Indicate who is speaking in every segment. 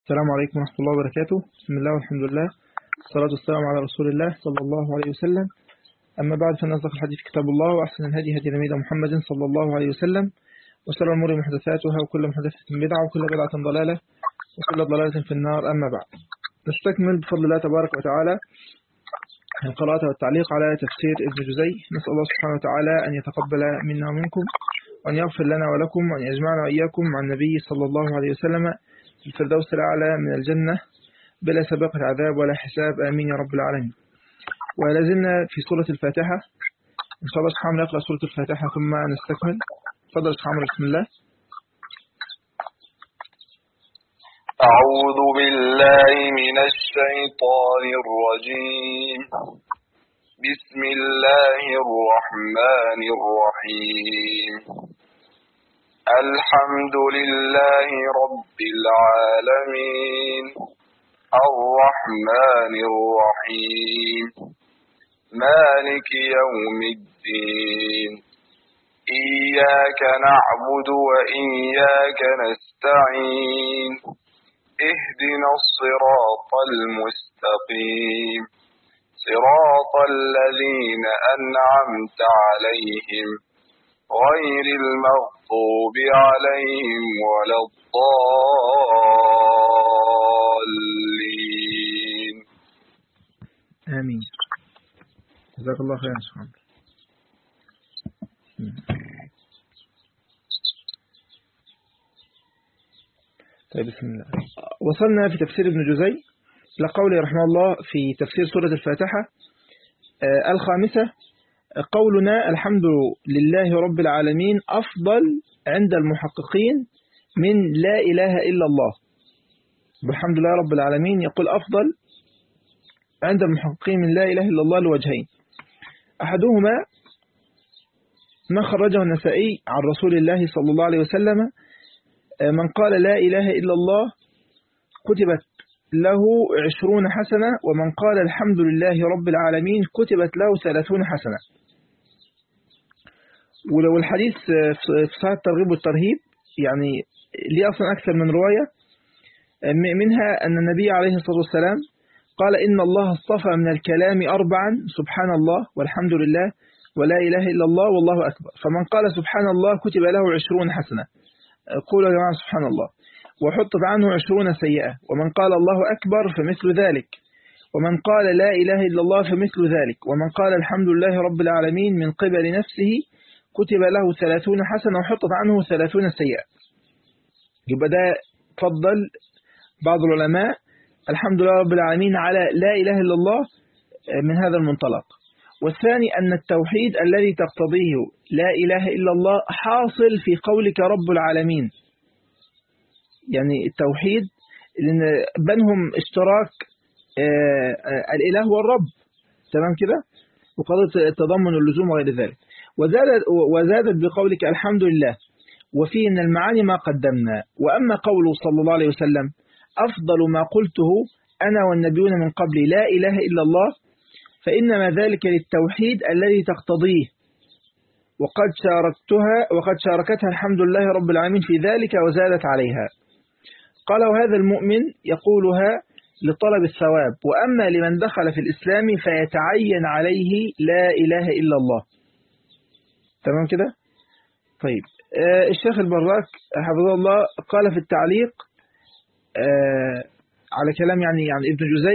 Speaker 1: السلام عليكم ورحمة الله وبركاته بسم الله والحمد لله الصلاة والسلام على رسول الله صلى الله عليه وسلم أما بعد فإن أصدق الحديث كتاب الله وأحسن الهدي هدي نبينا محمد صلى الله عليه وسلم وشر الأمور محدثاتها وكل محدثة بدعة وكل بدعة ضلالة وكل ضلالة في النار أما بعد نستكمل بفضل الله تبارك وتعالى القراءة والتعليق على تفسير ابن جزي نسأل الله سبحانه وتعالى أن يتقبل منا ومنكم وأن يغفر لنا ولكم وأن يجمعنا وإياكم مع النبي صلى الله عليه وسلم في الفردوس الأعلى من الجنة بلا سابقة عذاب ولا حساب آمين يا رب العالمين ولازلنا في سورة الفاتحة إن شاء الله سبحانه نقرأ سورة الفاتحة ثم نستكمل تفضل سبحانه بسم الله
Speaker 2: أعوذ بالله من الشيطان الرجيم بسم الله الرحمن الرحيم الحمد لله رب العالمين الرحمن الرحيم مالك يوم الدين إياك نعبد وإياك نستعين اهدنا الصراط المستقيم صراط الذين أنعمت عليهم غير المغضوب عليهم ولا الضالين
Speaker 1: آمين جزاك الله خيرا سبحانه طيب بسم الله وصلنا في تفسير ابن جزي إلى قوله رحمه الله في تفسير سورة الفاتحة آه الخامسة قولنا الحمد لله رب العالمين أفضل عند المحققين من لا إله إلا الله بالحمد لله رب العالمين يقول أفضل عند المحققين من لا إله إلا الله لوجهين أحدهما ما خرجه النسائي عن رسول الله صلى الله عليه وسلم من قال لا إله إلا الله كتبت له عشرون حسنة ومن قال الحمد لله رب العالمين كتبت له ثلاثون حسنة ولو الحديث في صحيح الترغيب والترهيب يعني ليه أصلا أكثر من رواية منها أن النبي عليه الصلاة والسلام قال إن الله اصطفى من الكلام أربعا سبحان الله والحمد لله ولا إله إلا الله والله أكبر فمن قال سبحان الله كتب له عشرون حسنة قولوا يا جماعة سبحان الله وحطت عنه عشرون سيئة ومن قال الله أكبر فمثل ذلك ومن قال لا إله إلا الله فمثل ذلك ومن قال الحمد لله رب العالمين من قبل نفسه كتب له ثلاثون حسنة وحطت عنه ثلاثون سيئة يبقى ده فضل بعض العلماء الحمد لله رب العالمين على لا إله إلا الله من هذا المنطلق والثاني أن التوحيد الذي تقتضيه لا إله إلا الله حاصل في قولك رب العالمين يعني التوحيد لأن بينهم اشتراك الإله والرب تمام كده وقضية التضمن واللزوم وغير ذلك وزادت, وزادت بقولك الحمد لله وفيه من المعاني ما قدمنا وأما قوله صلى الله عليه وسلم أفضل ما قلته أنا والنبيون من قبل لا إله إلا الله فإنما ذلك للتوحيد الذي تقتضيه وقد شاركتها وقد شاركتها الحمد لله رب العالمين في ذلك وزادت عليها قال وهذا المؤمن يقولها لطلب الثواب وأما لمن دخل في الإسلام فيتعين عليه لا إله إلا الله تمام كده طيب آه الشيخ البراك حفظه الله قال في التعليق آه على كلام يعني يعني ابن جزي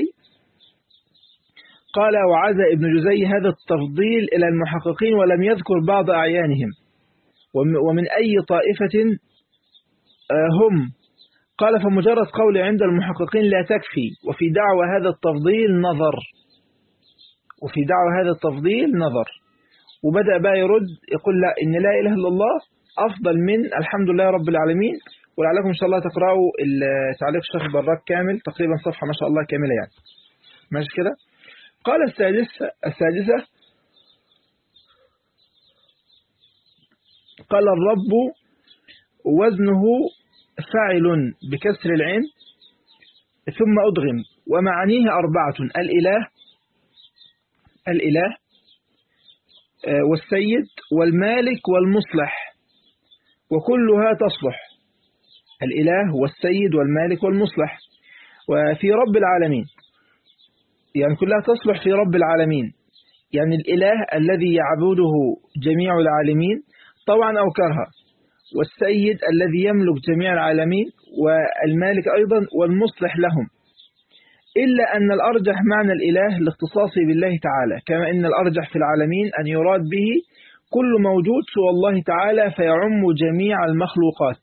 Speaker 1: قال وعزى ابن جزي هذا التفضيل إلى المحققين ولم يذكر بعض أعيانهم ومن أي طائفة آه هم قال فمجرد قول عند المحققين لا تكفي وفي دعوى هذا التفضيل نظر وفي دعوى هذا التفضيل نظر وبدأ بقى يرد يقول لا إن لا إله إلا الله أفضل من الحمد لله رب العالمين ولعلكم إن شاء الله تقرأوا تعليق الشيخ البراك كامل تقريبا صفحة ما شاء الله كاملة يعني ماشي كده قال السادسة السادسة قال الرب وزنه فاعل بكسر العين ثم أدغم ومعانيه أربعة الإله الإله والسيد والمالك والمصلح وكلها تصلح الإله والسيد والمالك والمصلح وفي رب العالمين يعني كلها تصلح في رب العالمين يعني الإله الذي يعبده جميع العالمين طوعا أو كرها والسيد الذي يملك جميع العالمين والمالك أيضا والمصلح لهم إلا أن الأرجح معنى الإله لاختصاصه بالله تعالى كما أن الأرجح في العالمين أن يراد به كل موجود سوى الله تعالى فيعم جميع المخلوقات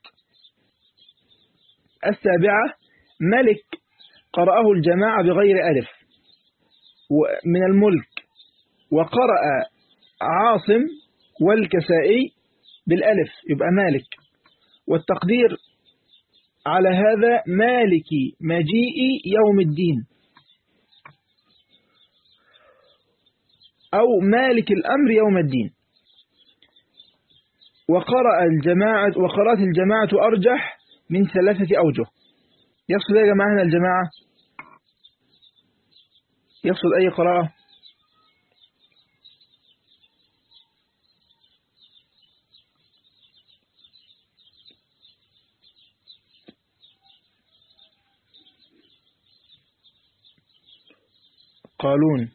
Speaker 1: السابعة ملك قرأه الجماعة بغير ألف من الملك وقرأ عاصم والكسائي بالألف يبقى مالك والتقدير على هذا مالك مجيء يوم الدين أو مالك الأمر يوم الدين وقرأ الجماعة وقرأت الجماعة أرجح من ثلاثة أوجه يقصد يا جماعة هنا الجماعة يقصد أي قراءة قالون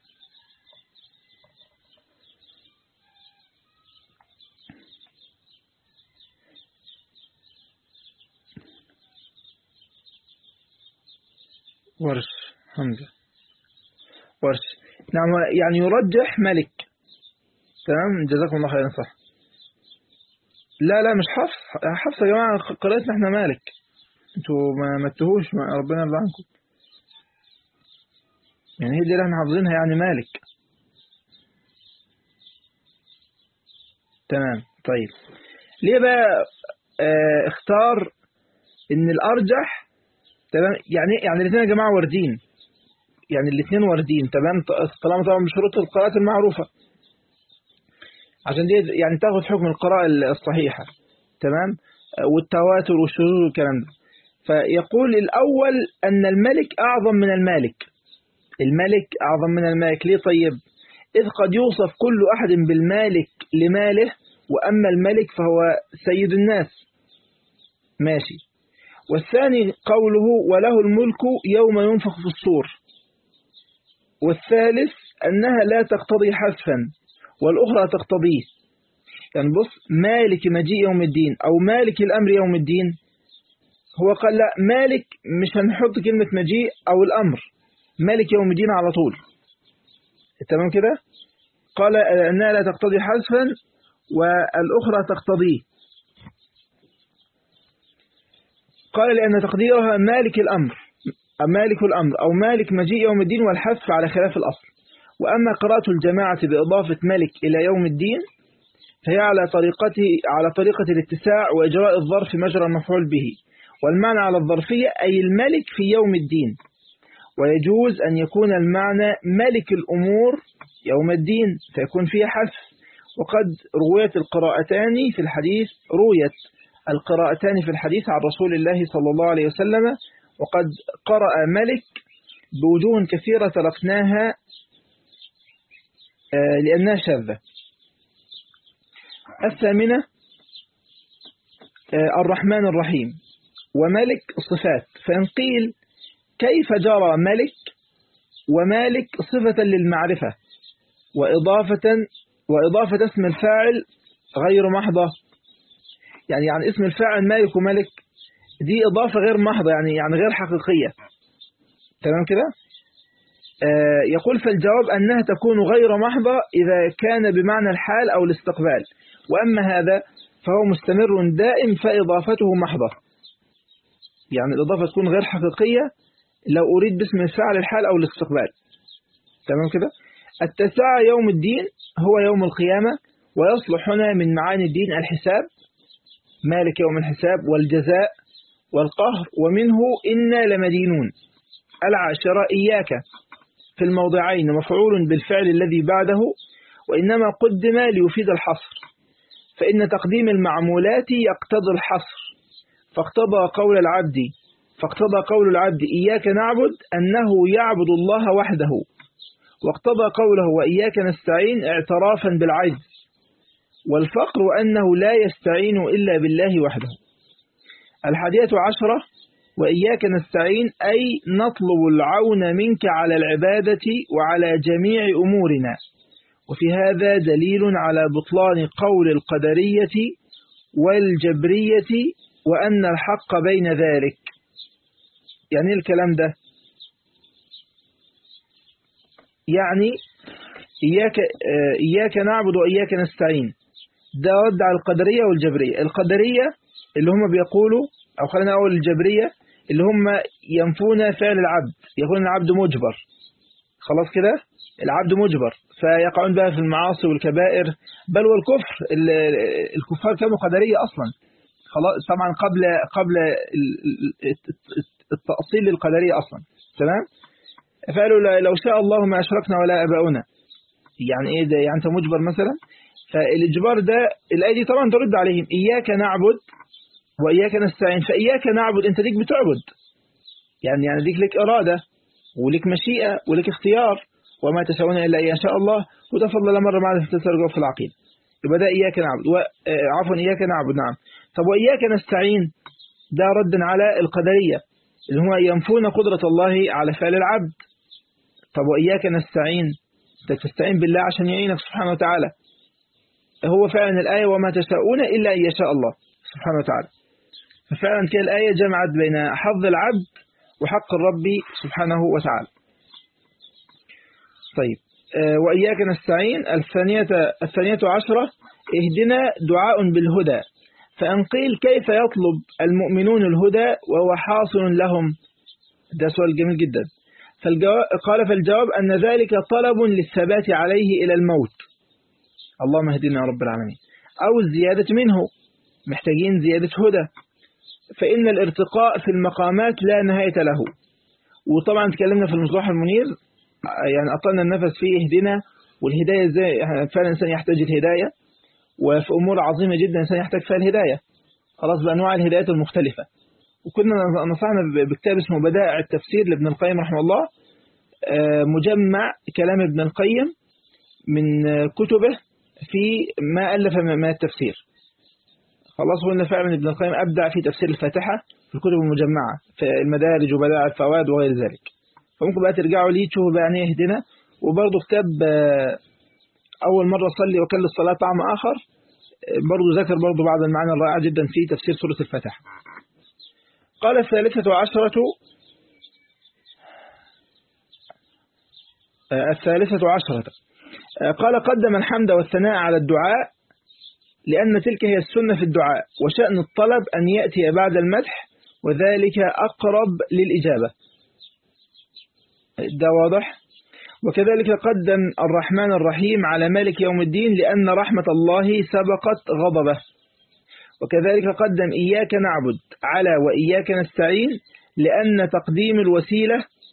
Speaker 1: ورش حمزة ورش نعم يعني يرجح ملك تمام جزاكم الله خيرا صح لا لا مش حفص حفص يا جماعة قرأتنا احنا مالك انتوا ما متهوش ربنا يرضى عنكم يعني هي دي اللي احنا حافظينها يعني مالك تمام طيب ليه بقى اه اختار ان الارجح تمام يعني يعني الاثنين يا جماعه واردين يعني الاثنين واردين تمام طالما طبعا بشروط القراءات المعروفه عشان دي يعني تاخد حكم القراءه الصحيحه تمام والتواتر والشذوذ والكلام ده فيقول الاول ان الملك اعظم من المالك الملك أعظم من المالك ليه طيب إذ قد يوصف كل أحد بالمالك لماله وأما الملك فهو سيد الناس ماشي والثاني قوله وله الملك يوم ينفخ في الصور والثالث أنها لا تقتضي حذفا والأخرى تقتضيه يعني بص مالك مجيء يوم الدين أو مالك الأمر يوم الدين هو قال لا مالك مش هنحط كلمة مجيء أو الأمر مالك يوم الدين على طول تمام كده قال أنها لا تقتضي حذفا والأخرى تقتضيه قال لأن تقديرها مالك الأمر مالك الأمر أو مالك مجيء يوم الدين والحذف على خلاف الأصل وأما قراءة الجماعة بإضافة ملك إلى يوم الدين فهي على طريقته على طريقة الاتساع وإجراء الظرف مجرى المفعول به والمعنى على الظرفية أي الملك في يوم الدين ويجوز أن يكون المعنى ملك الأمور يوم الدين فيكون فيها حذف وقد رويت القراءتان في الحديث رويت القراءتان في الحديث عن رسول الله صلى الله عليه وسلم وقد قرأ ملك بوجوه كثيرة تركناها لأنها شاذة الثامنة الرحمن الرحيم وملك صفات فإن قيل كيف جرى ملك ومالك صفة للمعرفة وإضافة وإضافة اسم الفاعل غير محضة يعني يعني اسم الفاعل مالك وملك دي إضافة غير محضة يعني يعني غير حقيقية تمام كده آه يقول فالجواب أنها تكون غير محضة إذا كان بمعنى الحال أو الاستقبال وأما هذا فهو مستمر دائم فإضافته محضة يعني الإضافة تكون غير حقيقية لو أريد باسم الفعل الحال أو الاستقبال تمام كده التسعة يوم الدين هو يوم القيامة ويصلح هنا من معاني الدين الحساب مالك يوم الحساب والجزاء والقهر ومنه إنا لمدينون العاشرة إياك في الموضعين مفعول بالفعل الذي بعده وإنما قدم ليفيد الحصر فإن تقديم المعمولات يقتضي الحصر فاقتضى قول العبد فاقتضى قول العبد إياك نعبد أنه يعبد الله وحده واقتضى قوله وإياك نستعين اعترافا بالعجز والفقر أنه لا يستعين إلا بالله وحده الحادية عشرة وإياك نستعين أي نطلب العون منك على العبادة وعلى جميع أمورنا وفي هذا دليل على بطلان قول القدرية والجبرية وأن الحق بين ذلك يعني الكلام ده يعني إياك, إياك نعبد وإياك نستعين ده رد على القدرية والجبرية القدرية اللي هم بيقولوا أو خلينا أقول الجبرية اللي هم ينفون فعل العبد يقولون العبد مجبر خلاص كده العبد مجبر فيقعون بقى في المعاصي والكبائر بل والكفر الكفار كانوا قدرية أصلا خلاص طبعا قبل قبل التأصيل للقدرية أصلا تمام فقالوا لو شاء الله ما أشركنا ولا أباؤنا يعني إيه ده يعني أنت مجبر مثلا فالإجبار ده الآية دي طبعا ترد عليهم إياك نعبد وإياك نستعين فإياك نعبد أنت ليك بتعبد يعني يعني ليك لك إرادة ولك مشيئة ولك اختيار وما تشاءون إلا إن شاء الله وده فضل مرة معنا في تسرق في العقيدة يبقى ده إياك نعبد عفوا إياك نعبد نعم طب وإياك نستعين ده رد على القدرية اللي هو ينفون قدرة الله على فعل العبد طب وإياك نستعين انت تستعين بالله عشان يعينك سبحانه وتعالى هو فعلا الآية وما تشاءون إلا أن يشاء الله سبحانه وتعالى ففعلا كده الآية جمعت بين حظ العبد وحق الرب سبحانه وتعالى طيب وإياك نستعين الثانية, الثانية عشرة اهدنا دعاء بالهدى فأن قيل كيف يطلب المؤمنون الهدى وهو حاصل لهم ده سؤال جميل جدا فالجواب قال فالجواب أن ذلك طلب للثبات عليه إلى الموت اللهم اهدنا يا رب العالمين أو الزيادة منه محتاجين زيادة هدى فإن الارتقاء في المقامات لا نهاية له وطبعا تكلمنا في المصباح المنير يعني أطلنا النفس فيه اهدنا والهداية ازاي فعلا الإنسان يحتاج الهداية وفي أمور عظيمة جدا الإنسان يحتاج فيها الهداية خلاص بأنواع الهدايات المختلفة وكنا نصحنا بكتاب اسمه بدائع التفسير لابن القيم رحمه الله مجمع كلام ابن القيم من كتبه في ما ألف من التفسير خلاص قلنا فعلا ابن القيم أبدع في تفسير الفاتحة في الكتب المجمعة في المدارج وبدائع الفوائد وغير ذلك فممكن بقى ترجعوا ليه تشوفوا بقى يعني يهدنا وبرضه كتاب أول مرة صلي وكل الصلاة طعم آخر برضه ذكر برضه بعض المعاني الرائعة جدا في تفسير سورة الفاتحة قال الثالثة عشرة الثالثة عشرة قال قدم الحمد والثناء على الدعاء لأن تلك هي السنة في الدعاء وشأن الطلب أن يأتي بعد المدح وذلك أقرب للإجابة ده واضح وكذلك قدم الرحمن الرحيم على مالك يوم الدين لأن رحمة الله سبقت غضبه وكذلك قدم إياك نعبد على وإياك نستعين لأن تقديم الوسيلة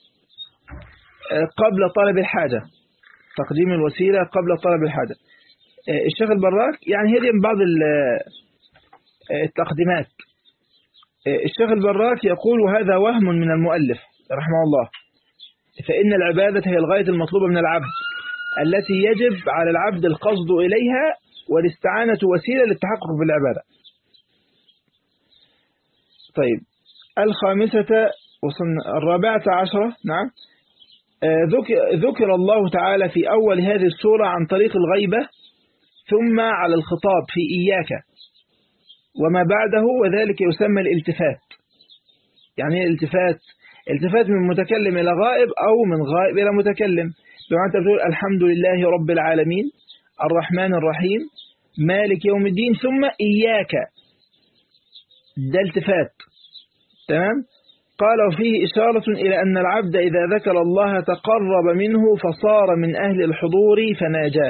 Speaker 1: قبل طلب الحاجة تقديم الوسيلة قبل طلب الحاجة الشيخ البراك يعني هذه من بعض التقديمات الشيخ البراك يقول هذا وهم من المؤلف رحمه الله فإن العبادة هي الغاية المطلوبة من العبد التي يجب على العبد القصد إليها والاستعانة وسيلة للتحقق بالعبادة طيب الخامسة وصلنا الرابعة عشرة نعم ذكر الله تعالى في أول هذه السورة عن طريق الغيبة ثم على الخطاب في إياك وما بعده وذلك يسمى الالتفات يعني ايه الالتفات التفات من متكلم إلى غائب أو من غائب إلى متكلم بمعنى أنت بتقول الحمد لله رب العالمين الرحمن الرحيم مالك يوم الدين ثم إياك ده التفات تمام قال وفيه إشارة إلى أن العبد إذا ذكر الله تقرب منه فصار من أهل الحضور فناجاه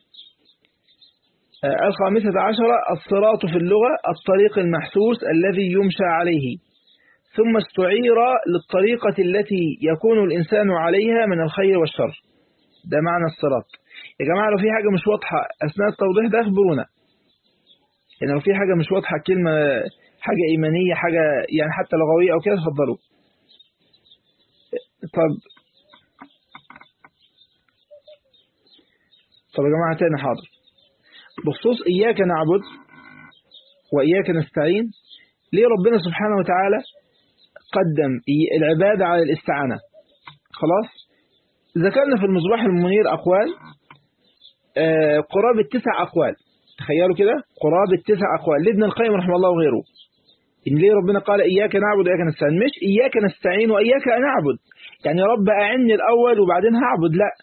Speaker 1: الخامسة عشرة الصراط في اللغة الطريق المحسوس الذي يمشى عليه ثم استعير للطريقة التي يكون الإنسان عليها من الخير والشر ده معنى الصراط يا جماعة لو في حاجة مش واضحة أثناء التوضيح ده أخبرونا يعني لو في حاجة مش واضحة كلمة حاجة إيمانية حاجة يعني حتى لغوية أو كده تفضلوا طب طب يا جماعة تاني حاضر بخصوص إياك نعبد وإياك نستعين ليه ربنا سبحانه وتعالى قدم العبادة على الاستعانة خلاص ذكرنا في المصباح المنير أقوال آه قرابة تسع أقوال تخيلوا كده قرابة تسع أقوال لابن القيم رحمه الله وغيره إن ليه ربنا قال إياك نعبد وإياك نستعين مش إياك نستعين وإياك نعبد يعني يا رب أعني الأول وبعدين هعبد لا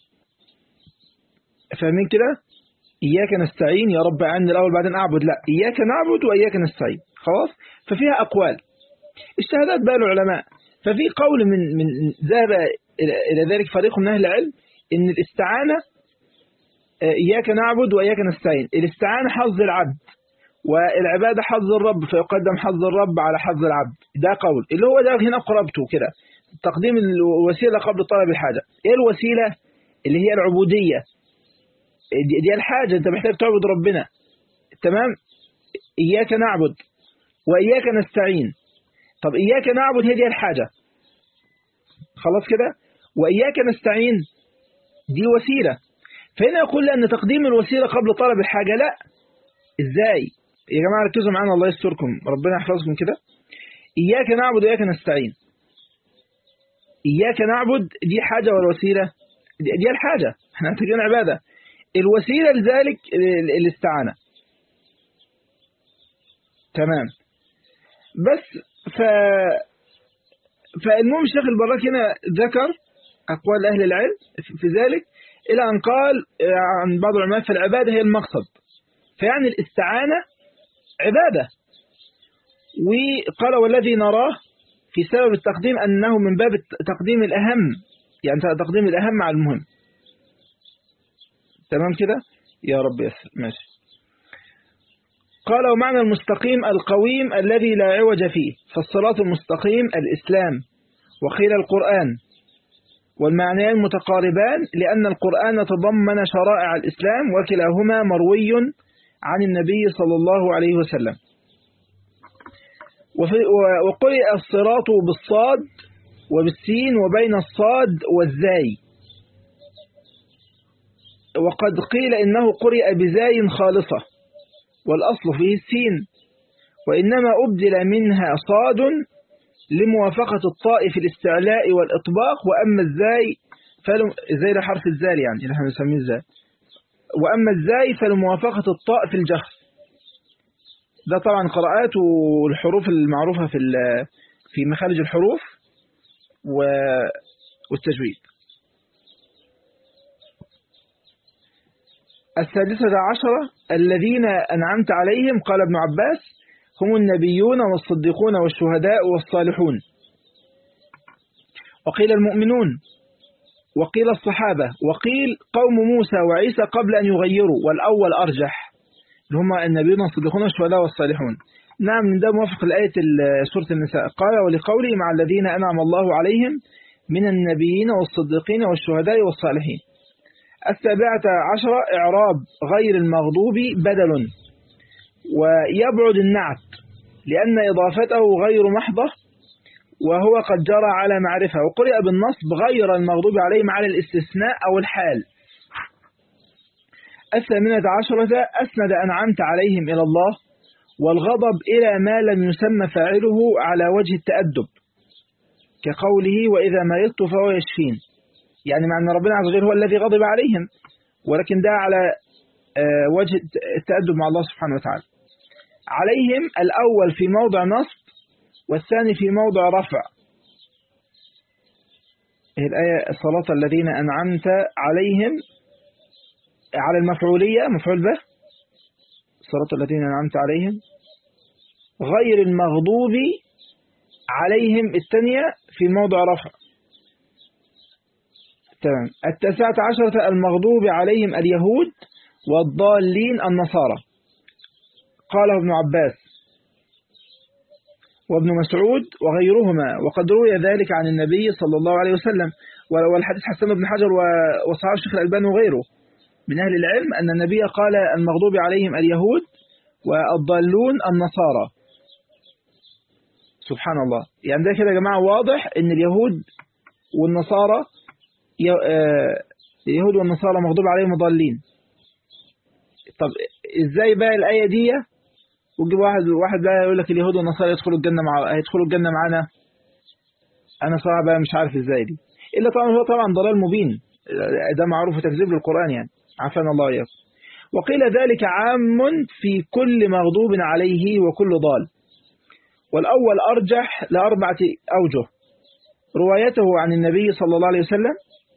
Speaker 1: فاهمين كده إياك نستعين يا رب أعني الأول بعدين أعبد لا إياك نعبد وإياك نستعين خلاص ففيها أقوال اجتهادات بقى العلماء ففي قول من من ذهب إلى ذلك فريق من أهل العلم إن الاستعانة إياك نعبد وإياك نستعين الاستعانة حظ العبد والعبادة حظ الرب فيقدم حظ الرب على حظ العبد ده قول اللي هو ده هنا قربته كده تقديم الوسيلة قبل طلب الحاجة ايه الوسيلة اللي هي العبودية دي, دي الحاجة انت محتاج تعبد ربنا تمام إياك نعبد وإياك نستعين طب إياك نعبد هي دي الحاجة خلاص كده وإياك نستعين دي وسيلة فهنا يقول لأن تقديم الوسيلة قبل طلب الحاجة لا إزاي يا جماعة ركزوا معانا الله يستركم ربنا يحفظكم كده إياك نعبد وإياك نستعين إياك نعبد دي حاجة ولا وسيلة دي, دي الحاجة احنا محتاجين عبادة الوسيلة لذلك الاستعانة تمام بس ف فالمهم الشيخ البراك هنا ذكر أقوال أهل العلم في ذلك إلى أن قال عن بعض العلماء فالعبادة هي المقصد فيعني الاستعانة عبادة وقال والذي نراه في سبب التقديم أنه من باب تقديم الأهم يعني تقديم الأهم على المهم تمام كده يا رب يسر ماشي قال ومعنى المستقيم القويم الذي لا عوج فيه فالصراط المستقيم الإسلام وقيل القرآن والمعنيان متقاربان لأن القرآن تضمن شرائع الإسلام وكلاهما مروي عن النبي صلى الله عليه وسلم وقرئ الصراط بالصاد وبالسين وبين الصاد والزاي وقد قيل إنه قرئ بزاي خالصة والأصل فيه السين وإنما أبدل منها صاد لموافقة الطاء في الاستعلاء والإطباق وأما الزاي فلم زي لحرف الزال يعني اللي احنا بنسميه الزاي وأما الزاي فلموافقة الطاء في الجهر ده طبعا قراءات والحروف المعروفة في في مخارج الحروف والتجويد السادسة عشرة الذين أنعمت عليهم قال ابن عباس هم النبيون والصديقون والشهداء والصالحون وقيل المؤمنون وقيل الصحابة وقيل قوم موسى وعيسى قبل أن يغيروا والأول أرجح اللي هم النبيون والصديقون والشهداء والصالحون نعم من ده موافق لآية سورة النساء قال ولقوله مع الذين أنعم الله عليهم من النبيين والصديقين والشهداء والصالحين السابعة عشرة إعراب غير المغضوب بدل ويبعد النعت لأن إضافته غير محضة وهو قد جرى على معرفة وقرئ بالنصب غير المغضوب عليهم على الاستثناء أو الحال الثامنة عشرة أسند أنعمت عليهم إلى الله والغضب إلى ما لم يسمى فاعله على وجه التأدب كقوله وإذا مرضت فهو يشفين يعني مع أن ربنا عز وجل هو الذي غضب عليهم ولكن ده على وجه التأدب مع الله سبحانه وتعالى عليهم الأول في موضع نصب والثاني في موضع رفع هي الآية الصلاة الذين أنعمت عليهم على المفعولية مفعول به الصلاة الذين أنعمت عليهم غير المغضوب عليهم الثانية في موضع رفع تمام التاسعة عشرة المغضوب عليهم اليهود والضالين النصارى قاله ابن عباس وابن مسعود وغيرهما وقد روي ذلك عن النبي صلى الله عليه وسلم والحديث حسن بن حجر وصحاب الشيخ الألباني وغيره من أهل العلم أن النبي قال المغضوب عليهم اليهود والضالون النصارى سبحان الله يعني ده كده يا جماعة واضح أن اليهود والنصارى اليهود والنصارى مغضوب عليهم ضالين طب ازاي بقى الآية دي ويجيب واحد واحد بقى يقول لك اليهود والنصارى يدخلوا الجنة مع هيدخلوا الجنة معانا أنا صراحة بقى مش عارف إزاي دي إلا طبعا هو طبعا ضلال مبين ده معروف تكذيب للقرآن يعني عافانا الله إياكم وقيل ذلك عام في كل مغضوب عليه وكل ضال والأول أرجح لأربعة أوجه روايته عن النبي صلى الله عليه وسلم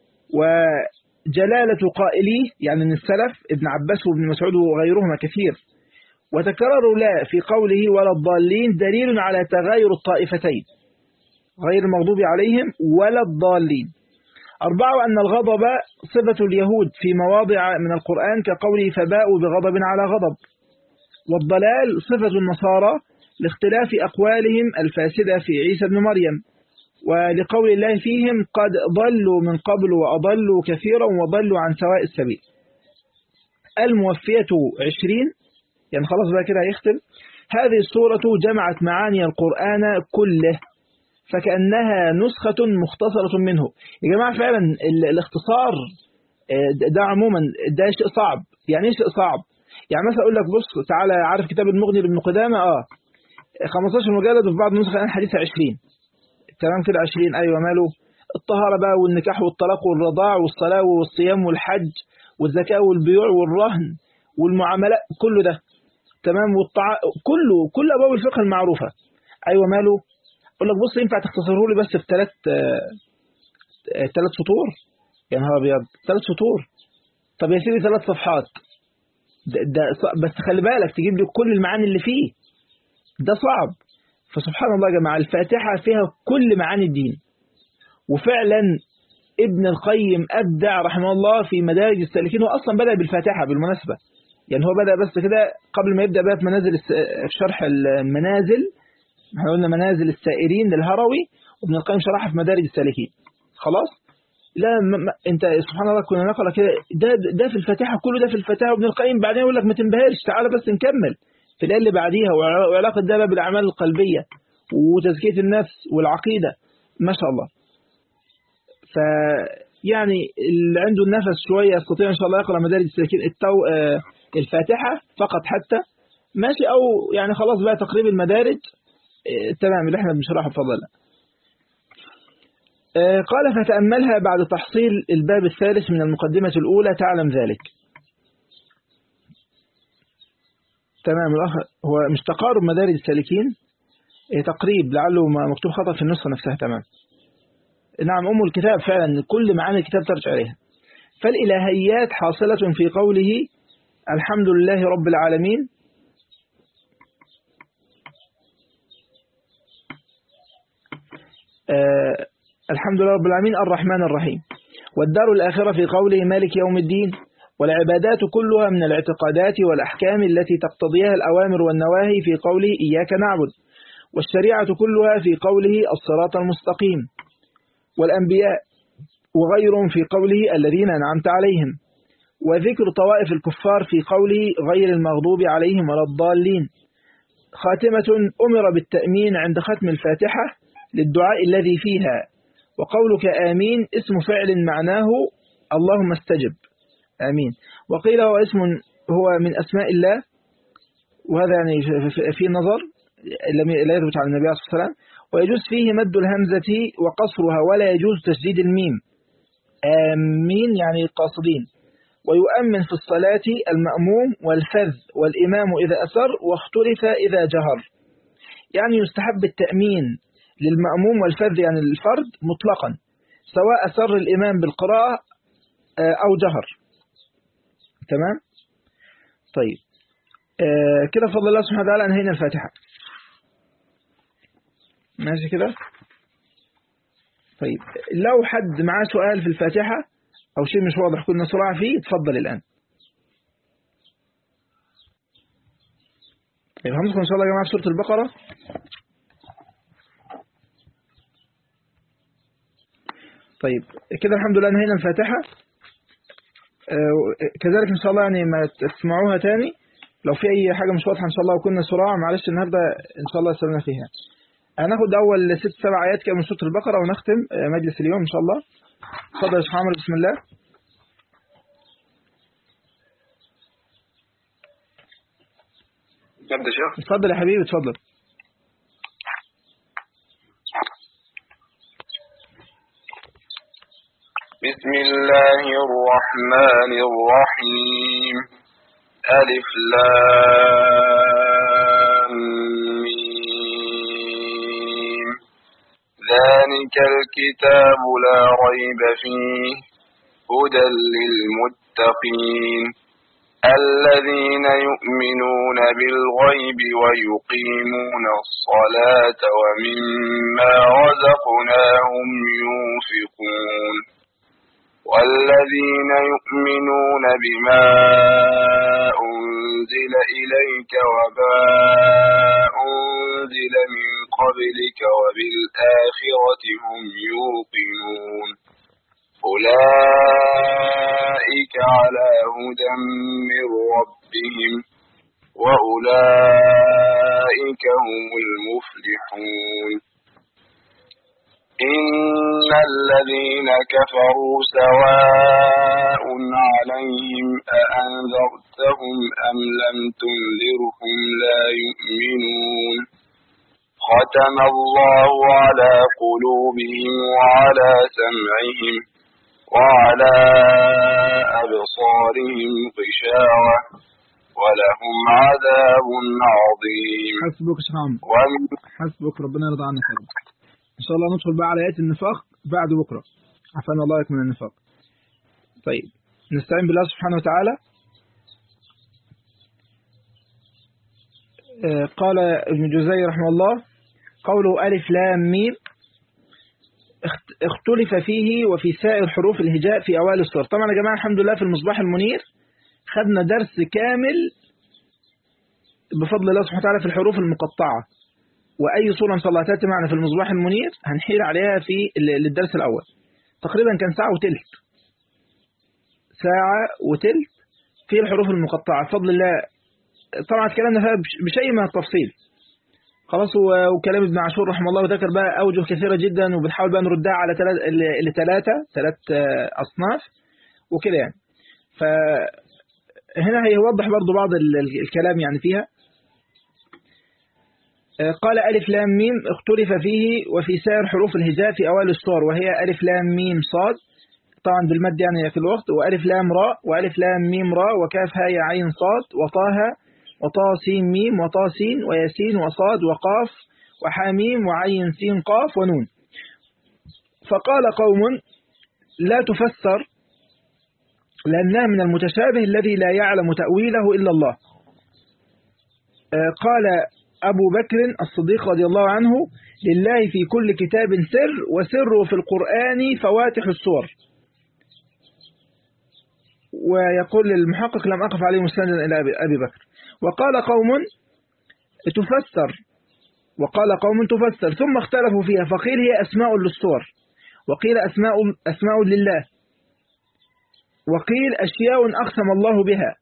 Speaker 1: وجلالة قائليه يعني من السلف ابن عباس وابن مسعود وغيرهما كثير وتكرر لا في قوله ولا الضالين دليل على تغاير الطائفتين غير المغضوب عليهم ولا الضالين أربعة أن الغضب صفة اليهود في مواضع من القرآن كقوله فباءوا بغضب على غضب والضلال صفة النصارى لاختلاف أقوالهم الفاسدة في عيسى بن مريم ولقول الله فيهم قد ضلوا من قبل وأضلوا كثيرا وضلوا عن سواء السبيل الموفية عشرين يعني خلاص بقى كده هيختم هذه السورة جمعت معاني القرآن كله فكأنها نسخة مختصرة منه يا جماعة فعلا الاختصار ده عموما ده شيء صعب يعني ايه شيء صعب يعني مثلا اقول لك بص تعالى عارف كتاب المغني لابن قدامه اه 15 مجلد وفي بعض النسخ الحديثة 20 تمام كده 20 ايوه ماله الطهارة بقى والنكاح والطلاق والرضاع والصلاة والصيام والحج والزكاة والبيوع والرهن والمعاملات كله ده تمام والطع... كله كل ابواب الفقه المعروفة ايوه ماله اقول لك بص ينفع تختصره لي بس في ثلاث ثلاث سطور يا نهار ابيض ثلاث سطور طب يا سيدي ثلاث صفحات ده, ده بس خلي بالك تجيب لي كل المعاني اللي فيه ده صعب فسبحان الله يا جماعه الفاتحه فيها كل معاني الدين وفعلا ابن القيم ابدع رحمه الله في مدارج السالكين هو اصلا بدا بالفاتحه بالمناسبه يعني هو بدا بس كده قبل ما يبدا بقى في منازل في شرح المنازل احنا قلنا منازل السائرين للهروي وابن القيم شرحها في مدارج السالكين خلاص لا ما ما انت سبحان الله كنا نقرا كده ده ده في الفاتحه كله ده في الفاتحه وابن القيم بعدين يقول لك ما تنبهرش تعالى بس نكمل في الايه اللي بعديها وعلاقه ده بقى بالاعمال القلبيه وتزكيه النفس والعقيده ما شاء الله ف يعني اللي عنده النفس شويه يستطيع ان شاء الله يقرا مدارج السالكين التو... آه الفاتحه فقط حتى ماشي او يعني خلاص بقى تقريب المدارج تمام اللي احنا بنشرحه بفضل الله قال فتأملها بعد تحصيل الباب الثالث من المقدمة الأولى تعلم ذلك تمام الأخ هو مش تقارب مدارج السالكين تقريب لعله مكتوب خطأ في النسخة نفسها تمام نعم أم الكتاب فعلا كل معاني الكتاب ترجع إليها فالإلهيات حاصلة في قوله الحمد لله رب العالمين آه الحمد لله رب العالمين الرحمن الرحيم والدار الآخرة في قوله مالك يوم الدين والعبادات كلها من الاعتقادات والأحكام التي تقتضيها الأوامر والنواهي في قوله إياك نعبد والشريعة كلها في قوله الصراط المستقيم والأنبياء وغيرهم في قوله الذين أنعمت عليهم وذكر طوائف الكفار في قوله غير المغضوب عليهم ولا الضالين خاتمة أمر بالتأمين عند ختم الفاتحة للدعاء الذي فيها وقولك آمين اسم فعل معناه اللهم استجب آمين وقيل هو اسم هو من أسماء الله وهذا يعني في نظر لا يثبت على النبي صلى الله عليه وسلم ويجوز فيه مد الهمزة وقصرها ولا يجوز تشديد الميم آمين يعني قاصدين ويؤمن في الصلاة المأموم والفذ والإمام إذا أسر واختلف إذا جهر يعني يستحب التأمين للمأموم والفذ يعني الفرد مطلقا سواء أسر الإمام بالقراءة أو جهر تمام طيب كده فضل الله سبحانه وتعالى أنهينا الفاتحة ماشي كده طيب لو حد معاه سؤال في الفاتحة أو شيء مش واضح كنا صراع فيه اتفضل الآن طيب هندخل إن شاء الله يا جماعة في سورة البقرة طيب كده الحمد لله انهينا الفاتحة كذلك إن شاء الله يعني ما تسمعوها تاني لو في أي حاجة مش واضحة إن شاء الله وكنا صراع معلش النهاردة إن شاء الله سلمنا فيها هناخد أول ست سبع آيات كده من سورة البقرة ونختم مجلس اليوم إن شاء الله اتفضل يا شيخ عمرو بسم الله
Speaker 2: نبدأ شيخ
Speaker 1: اتفضل يا حبيبي اتفضل
Speaker 2: بسم الله الرحمن الرحيم ألف لام ميم ذلك الكتاب لا ريب فيه هدى للمتقين الذين يؤمنون بالغيب ويقيمون الصلاة ومما رزقناهم ينفقون والذين يؤمنون بما أنزل إليك وما أنزل من قبلك وبالآخرة هم يوقنون أولئك على هدى من ربهم وأولئك هم المفلحون إن الذين كفروا سواء عليهم أأنذرتهم أم لم تنذرهم لا يؤمنون ختم الله على قلوبهم وعلى سمعهم وعلى أبصارهم غشاوة ولهم عذاب عظيم
Speaker 1: حسبك يا شيخ عمرو
Speaker 2: ومن
Speaker 1: حسبك ربنا يرضى عنك يا رب إن شاء الله ندخل بقى على آيات النفاق بعد بكرة عفانا الله من النفاق طيب نستعين بالله سبحانه وتعالى آه، قال ابن جزي رحمه الله قوله ألف لام ميم اخت- اختلف فيه وفي سائر حروف الهجاء في أوائل السور طبعا يا جماعة الحمد لله في المصباح المنير خدنا درس كامل بفضل الله سبحانه وتعالى في الحروف المقطعة وأي صورة إن شاء الله تأتي معنا في المصباح المنير هنحيل عليها في ال- الدرس الأول تقريبا كان ساعة وتلت ساعة وتلت في الحروف المقطعة بفضل الله طبعا اتكلمنا فيها بش- بشيء من التفصيل خلاص و- وكلام ابن عاشور رحمه الله وذكر بقى أوجه كثيرة جدا وبنحاول بقى نردها على ثلاث لثلاثة ثلاث أصناف وكده يعني فهنا هيوضح برضو بعض ال- ال- الكلام يعني فيها قال ألف لام ميم اختلف فيه وفي سائر حروف الهجاء في أوائل السور وهي ألف لام ميم صاد طبعا بالمد يعني في الوقت وألف لام راء وألف لام ميم راء وكاف هاء يا عين صاد وطه وطا سين ميم وطا سين وياسين وصاد وقاف وحاميم وعين سين قاف ونون فقال قوم لا تفسر لأنها من المتشابه الذي لا يعلم تأويله إلا الله آه، قال أبو بكر الصديق رضي الله عنه لله في كل كتاب سر وسر في القرآن فواتح السور ويقول المحقق لم أقف عليه مستندا إلى أبي أبي بكر وقال قوم تفسر وقال قوم تفسر ثم اختلفوا فيها فقيل هي أسماء للسور وقيل أسماء, أسماء لله وقيل أشياء أقسم الله بها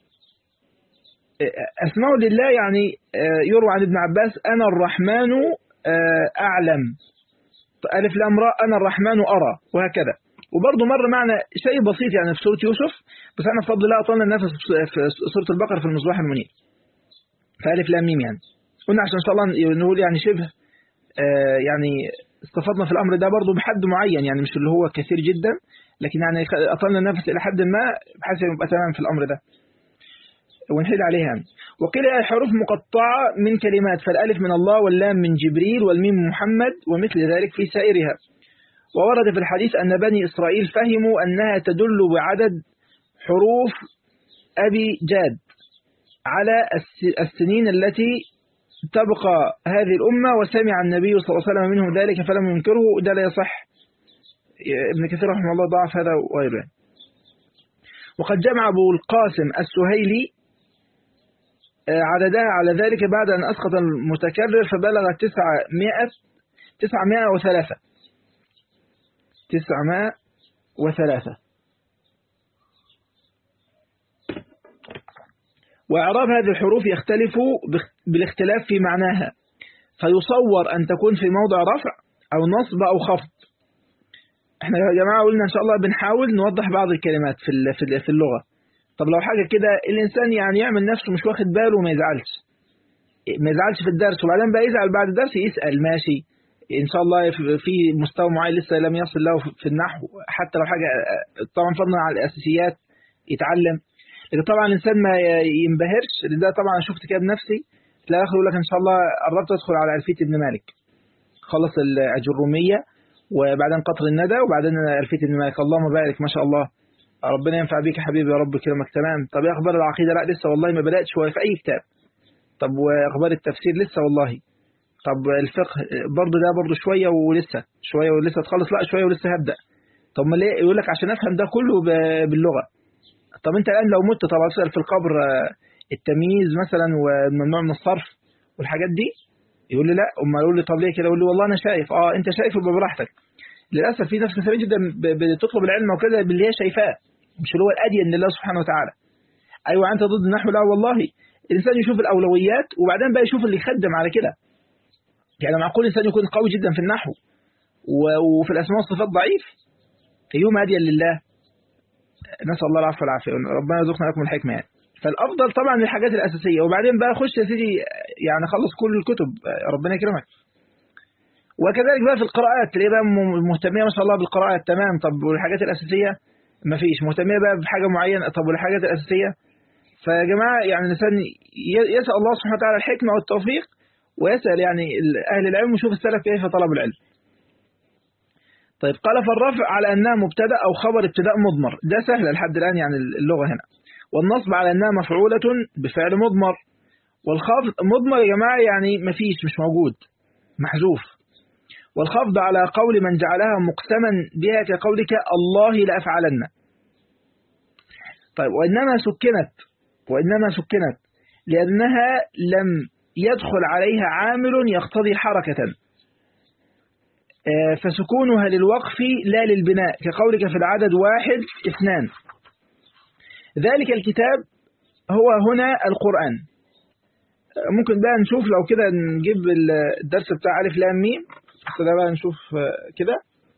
Speaker 1: أسماء لله يعني يروى عن ابن عباس أنا الرحمن أعلم ألف لام راء أنا الرحمن أرى وهكذا وبرضه مر معنا شيء بسيط يعني في سورة يوسف بس احنا بفضل الله أطلنا النفس في سورة البقرة في المصباح المنير فألف لام ميم يعني قلنا عشان إن شاء الله نقول يعني شبه يعني استفدنا في الأمر ده برضه بحد معين يعني مش اللي هو كثير جدا لكن يعني أطلنا النفس إلى حد ما بحيث يبقى تمام في الأمر ده ونحيل عليها يعني. وقيل الحروف مقطعة من كلمات فالألف من الله واللام من جبريل والميم من محمد ومثل ذلك في سائرها وورد في الحديث أن بني إسرائيل فهموا أنها تدل بعدد حروف أبي جاد على السنين التي تبقى هذه الأمة وسمع النبي صلى الله عليه وسلم منه ذلك فلم ينكره ده لا يصح ابن كثير رحمه الله ضعف هذا وغيره وقد جمع أبو القاسم السهيلي عددها على ذلك بعد أن أسقط المتكرر فبلغ تسعمائة تسعمائة وثلاثة تسعمائة وثلاثة وإعراب هذه الحروف يختلف بالاختلاف في معناها فيصور أن تكون في موضع رفع أو نصب أو خفض احنا يا جماعة قلنا إن شاء الله بنحاول نوضح بعض الكلمات في في اللغة طب لو حاجة كده الإنسان يعني يعمل نفسه مش واخد باله وما يزعلش ما يزعلش في الدرس وبعدين بقى يزعل بعد الدرس يسأل ماشي إن شاء الله في مستوى معين لسه لم يصل له في النحو حتى لو حاجة طبعا فضلا على الأساسيات يتعلم لكن طبعا الإنسان ما ينبهرش لأن ده طبعا شفت كده بنفسي تلاقي آخر يقول لك إن شاء الله قربت أدخل على ألفية ابن مالك خلص الأجرومية وبعدين قطر الندى وبعدين ألفية ابن مالك اللهم بارك ما شاء الله ربنا ينفع بيك يا حبيبي يا رب كلامك تمام طب ايه اخبار العقيده لا لسه والله ما بدات شويه في اي كتاب طب واخبار التفسير لسه والله طب الفقه برضه ده برضه شويه ولسه شويه ولسه تخلص لا شويه ولسه هبدا طب ما ليه يقول لك عشان افهم ده كله باللغه طب انت الان لو مت طبعا تسال في القبر التمييز مثلا وممنوع من الصرف والحاجات دي يقول لي لا امال يقول لي طب ليه كده يقول لي والله انا شايف اه انت شايف يبقى براحتك للاسف في ناس كثيره جدا بتطلب العلم وكده باللي هي شايفاه مش اللي هو الادين لله سبحانه وتعالى ايوه انت ضد النحو لا والله الانسان يشوف الاولويات وبعدين بقى يشوف اللي يخدم على كده يعني معقول الانسان يكون قوي جدا في النحو وفي الاسماء والصفات ضعيف يوم هاديا لله نسال الله العفو والعافيه ربنا يرزقنا لكم الحكمه يعني فالافضل طبعا الحاجات الاساسيه وبعدين بقى خش يا سيدي يعني خلص كل الكتب ربنا يكرمك وكذلك بقى في القراءات تلاقي بقى مهتميه ما شاء الله بالقراءات تمام طب والحاجات الاساسيه ما فيش مهتميه بقى بحاجه معينه طب والحاجات الاساسيه فيا جماعه يعني الانسان يسال الله سبحانه وتعالى الحكمه والتوفيق ويسال يعني اهل العلم ويشوف السلف كيف طلب العلم طيب قال فالرفع على انها مبتدا او خبر ابتداء مضمر ده سهل لحد الان يعني اللغه هنا والنصب على انها مفعوله بفعل مضمر والخفض مضمر يا جماعه يعني ما فيش مش موجود محذوف والخفض على قول من جعلها مقسما بها كقولك الله لأفعلن طيب وإنما سكنت وإنما سكنت لأنها لم يدخل عليها عامل يقتضي حركة فسكونها للوقف لا للبناء كقولك في العدد واحد اثنان ذلك الكتاب هو هنا القرآن ممكن بقى نشوف لو كده نجيب الدرس بتاع ألف لام ميم كده بقى نشوف كده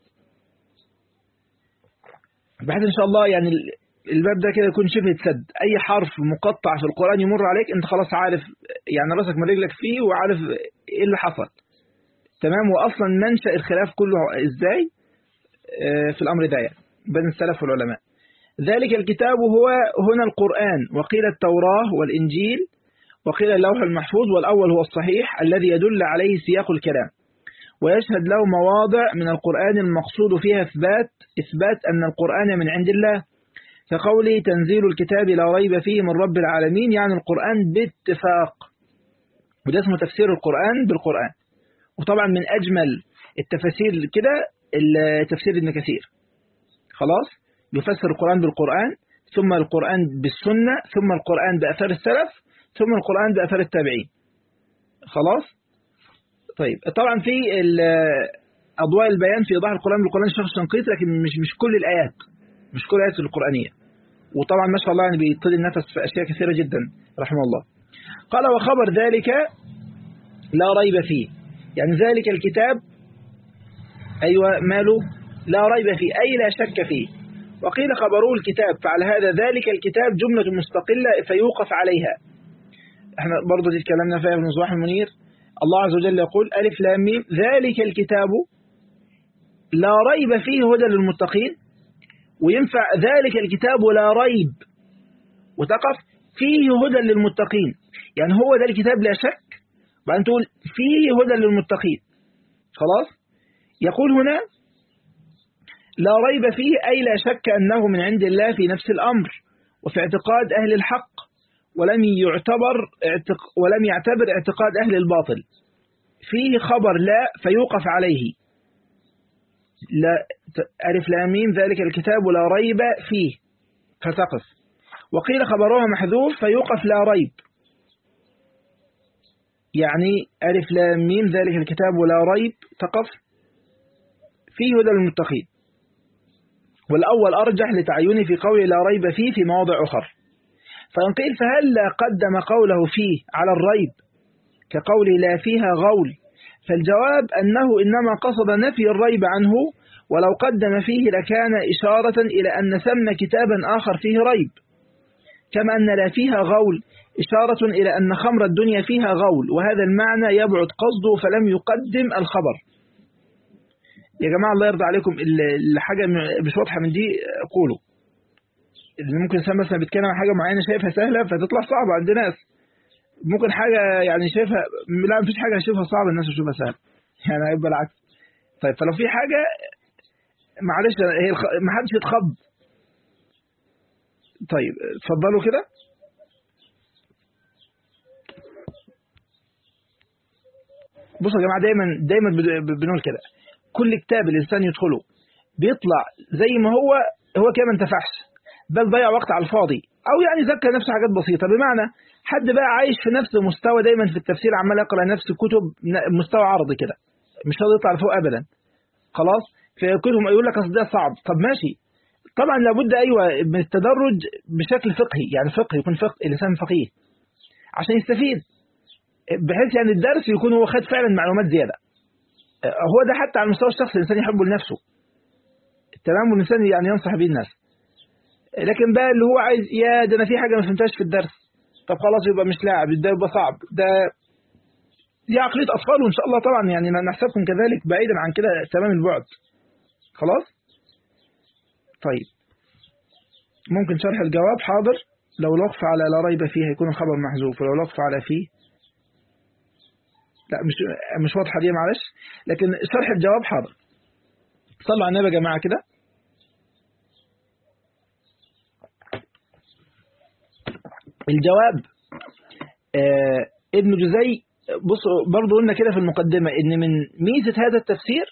Speaker 1: بحيث ان شاء الله يعني الباب ده كده يكون شبه اتسد اي حرف مقطع في القرآن يمر عليك انت خلاص عارف يعني راسك من رجلك فيه وعارف ايه اللي حصل تمام واصلا منشأ الخلاف كله ازاي في الامر ده يعني بين السلف والعلماء ذلك الكتاب هو هنا القرآن وقيل التوراة والإنجيل وقيل اللوح المحفوظ والأول هو الصحيح الذي يدل عليه سياق الكلام ويشهد له مواضع من القرآن المقصود فيها إثبات إثبات أن القرآن من عند الله كقوله تنزيل الكتاب لا ريب فيه من رب العالمين يعني القرآن باتفاق وده اسمه تفسير القرآن بالقرآن وطبعا من أجمل التفاسير كده تفسير ابن كثير خلاص يفسر القرآن بالقرآن ثم القرآن بالسنة ثم القرآن بأثر السلف ثم القرآن بأثر التابعين خلاص طيب طبعا في أضواء البيان في إيضاح القرآن بالقرآن الشيخ الشنقيطي لكن مش مش كل الآيات مش كل الآيات القرآنية وطبعا ما شاء الله يعني بيطيل النفس في أشياء كثيرة جدا رحمه الله قال وخبر ذلك لا ريب فيه يعني ذلك الكتاب أيوة ماله لا ريب فيه أي لا شك فيه وقيل خبره الكتاب فعلى هذا ذلك الكتاب جملة مستقلة فيوقف عليها احنا برضه دي اتكلمنا فيها في المصباح المنير الله عز وجل يقول ألف لام ميم ذلك الكتاب لا ريب فيه هدى للمتقين وينفع ذلك الكتاب لا ريب وتقف فيه هدى للمتقين يعني هو ده الكتاب لا شك بعدين تقول فيه هدى للمتقين خلاص يقول هنا لا ريب فيه أي لا شك أنه من عند الله في نفس الأمر وفي اعتقاد أهل الحق ولم يعتبر ولم يعتبر اعتقاد أهل الباطل فيه خبر لا فيوقف عليه لا ألف لامين ذلك الكتاب لا ريب فيه فتقف وقيل خبرها محذوف فيوقف لا ريب يعني ألف لامين ذلك الكتاب لا ريب تقف فيه هدى للمتقين والأول أرجح لتعينه في قول لا ريب فيه في مواضع أخر فإن قيل فهل لا قدم قوله فيه على الريب كقول لا فيها غول فالجواب أنه إنما قصد نفي الريب عنه ولو قدم فيه لكان إشارة إلى أن ثم كتابا آخر فيه ريب كما أن لا فيها غول إشارة إلى أن خمر الدنيا فيها غول وهذا المعنى يبعد قصده فلم يقدم الخبر يا جماعة الله يرضى عليكم ال- الحاجة م- مش واضحة من دي قولوا اللي ممكن إنسان مثلا بيتكلم عن حاجة معينة شايفها سهلة فتطلع صعبة عند ناس ممكن حاجة يعني شايفها لا مفيش حاجة هشوفها صعبة الناس تشوفها سهلة يعني هيبقى العكس طيب فلو في حاجة معلش هي الخ- ما حدش يتخض طيب اتفضلوا كده بصوا يا جماعة دايما دايما بن- بنقول كده كل كتاب الإنسان يدخله بيطلع زي ما هو هو كده ما انتفعش بل ضيع وقت على الفاضي أو يعني ذكر نفسه حاجات بسيطة بمعنى حد بقى عايش في نفس مستوى دايما في التفسير عمال يقرأ نفس الكتب ن- مستوى عرضي كده مش راضي يطلع لفوق أبدا خلاص في كتب يقول لك أصل ده صعب طب ماشي طبعا لابد أيوة من التدرج بشكل فقهي يعني فقهي يكون فقه الإنسان فقيه عشان يستفيد بحيث يعني الدرس يكون هو خد فعلا معلومات زيادة هو ده حتى على المستوى الشخصي الإنسان يحبه لنفسه تمام والإنسان يعني ينصح به الناس لكن بقى اللي هو عايز يا ده أنا في حاجة ما فهمتهاش في الدرس طب خلاص يبقى مش لاعب ده يبقى صعب ده دي عقلية أطفال وإن شاء الله طبعا يعني نحسبكم كذلك بعيدا عن كده تمام البعد خلاص طيب ممكن شرح الجواب حاضر لو الوقف على لا ريب فيه هيكون الخبر محذوف ولو الوقف على فيه لا مش مش واضحة دي معلش لكن شرح الجواب حاضر صلوا على النبي يا جماعة كده الجواب آه ابن جزي بصوا برضو قلنا كده في المقدمة ان من ميزة هذا التفسير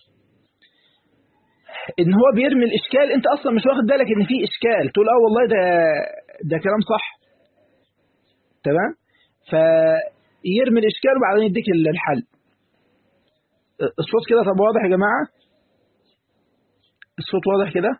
Speaker 1: ان هو بيرمي الاشكال انت اصلا مش واخد بالك ان في اشكال تقول اه والله ده ده كلام صح تمام فيرمي الاشكال وبعدين يديك الحل الصوت كده طب واضح يا جماعة الصوت واضح كده